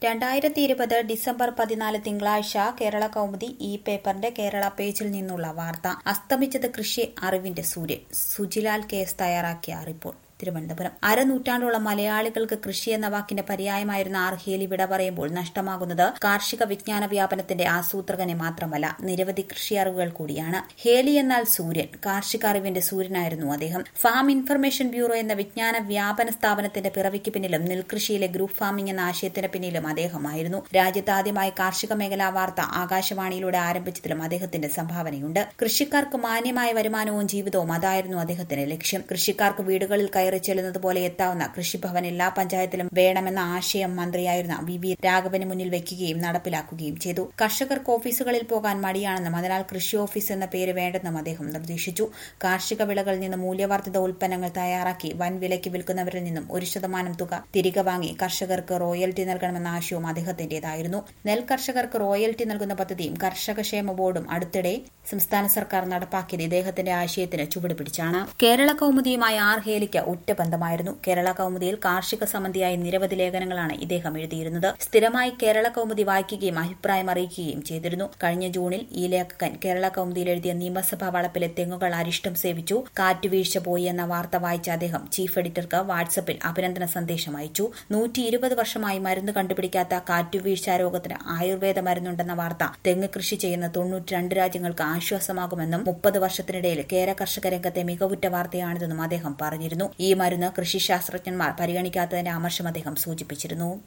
രണ്ടായിരത്തി ഇരുപത് ഡിസംബർ പതിനാല് തിങ്കളാഴ്ച കേരള കൗമുദി ഈ പേപ്പറിന്റെ കേരള പേജിൽ നിന്നുള്ള വാർത്ത അസ്തമിച്ചത് കൃഷി അറിവിന്റെ സൂര്യൻ സുജിലാൽ കേസ് തയ്യാറാക്കിയ റിപ്പോർട്ട് തിരുവനന്തപുരം അരനൂറ്റാണ്ടോളം മലയാളികൾക്ക് കൃഷി എന്ന വാക്കിന്റെ പര്യായമായിരുന്ന ആർഹേലി വിട പറയുമ്പോൾ നഷ്ടമാകുന്നത് കാർഷിക വിജ്ഞാന വ്യാപനത്തിന്റെ ആസൂത്രകനെ മാത്രമല്ല നിരവധി കൃഷി അറിവുകൾ കൂടിയാണ് ഹേലി എന്നാൽ സൂര്യൻ കാർഷിക അറിവിന്റെ സൂര്യനായിരുന്നു അദ്ദേഹം ഫാം ഇൻഫർമേഷൻ ബ്യൂറോ എന്ന വിജ്ഞാന വ്യാപന സ്ഥാപനത്തിന്റെ പിറവിക്ക് പിന്നിലും നെൽകൃഷിയിലെ ഗ്രൂപ്പ് ഫാമിംഗ് എന്ന ആശയത്തിന് പിന്നിലും അദ്ദേഹമായിരുന്നു രാജ്യത്ത് ആദ്യമായി കാർഷിക മേഖലാ വാർത്ത ആകാശവാണിയിലൂടെ ആരംഭിച്ചതിലും അദ്ദേഹത്തിന്റെ സംഭാവനയുണ്ട് കൃഷിക്കാർക്ക് മാന്യമായ വരുമാനവും ജീവിതവും അതായിരുന്നു അദ്ദേഹത്തിന്റെ ലക്ഷ്യം കൃഷിക്കാർക്ക് വീടുകളിൽ കയറി ചെല്ലുന്നത് പോലെ എത്താവുന്ന കൃഷിഭവൻ എല്ലാ പഞ്ചായത്തിലും വേണമെന്ന ആശയം മന്ത്രിയായിരുന്ന വി വി രാഘവന് മുന്നിൽ വയ്ക്കുകയും നടപ്പിലാക്കുകയും ചെയ്തു കർഷകർക്ക് ഓഫീസുകളിൽ പോകാൻ മടിയാണെന്നും അതിനാൽ കൃഷി ഓഫീസ് എന്ന പേര് വേണ്ടെന്നും അദ്ദേഹം നിർദ്ദേശിച്ചു കാർഷിക വിളകളിൽ നിന്ന് മൂല്യവർദ്ധിത ഉൽപ്പന്നങ്ങൾ തയ്യാറാക്കി വൻ വിലയ്ക്ക് വിൽക്കുന്നവരിൽ നിന്നും ഒരു ശതമാനം തുക തിരികെ വാങ്ങി കർഷകർക്ക് റോയൽറ്റി നൽകണമെന്ന ആശയവും അദ്ദേഹത്തിന്റേതായിരുന്നു നെൽ കർഷകർക്ക് റോയൽറ്റി നൽകുന്ന പദ്ധതിയും കർഷകക്ഷേമ ബോർഡും അടുത്തിടെ സംസ്ഥാന സർക്കാർ നടപ്പാക്കിയത് ഇദ്ദേഹത്തിന്റെ ആശയത്തിന് ചുവട് പിടിച്ചാണ് കേരള കൌമുദിയുമായി ആർ ഹേലിക്ക് ഒറ്റ ബന്ധമായിരുന്നു കേരള കൌമുദിയിൽ കാർഷിക സംബന്ധിയായ നിരവധി ലേഖനങ്ങളാണ് ഇദ്ദേഹം എഴുതിയിരുന്നത് സ്ഥിരമായി കേരള കൌമുദി വായിക്കുകയും അഭിപ്രായം അറിയിക്കുകയും ചെയ്തിരുന്നു കഴിഞ്ഞ ജൂണിൽ ഈ ലേഖകൻ കേരള കൌമുദിയിൽ എഴുതിയ നിയമസഭാ വളപ്പിലെ തെങ്ങുകൾ അരിഷ്ടം സേവിച്ചു കാറ്റുവീഴ്ച പോയി എന്ന വാർത്ത വായിച്ച അദ്ദേഹം ചീഫ് എഡിറ്റർക്ക് വാട്സപ്പിൽ അഭിനന്ദന സന്ദേശം അയച്ചു നൂറ്റി ഇരുപത് വർഷമായി മരുന്ന് കണ്ടുപിടിക്കാത്ത കാറ്റുവീഴ്ച രോഗത്തിന് ആയുർവേദ മരുന്നുണ്ടെന്ന വാർത്ത തെങ്ങ് കൃഷി ചെയ്യുന്ന തൊണ്ണൂറ്റിരണ്ട് രാജ്യങ്ങൾക്ക് ആശ്വാസമാകുമെന്നും മുപ്പത് വർഷത്തിനിടയിൽ കേര കർഷക രംഗത്തെ മികവുറ്റ വാർത്തയാണിതെന്നും അദ്ദേഹം പറഞ്ഞിരുന്നു ഈ മരുന്ന് കൃഷി ശാസ്ത്രജ്ഞന്മാർ പരിഗണിക്കാത്തതിന്റെ അമർഷം അദ്ദേഹം സൂചിപ്പിച്ചിരുന്നു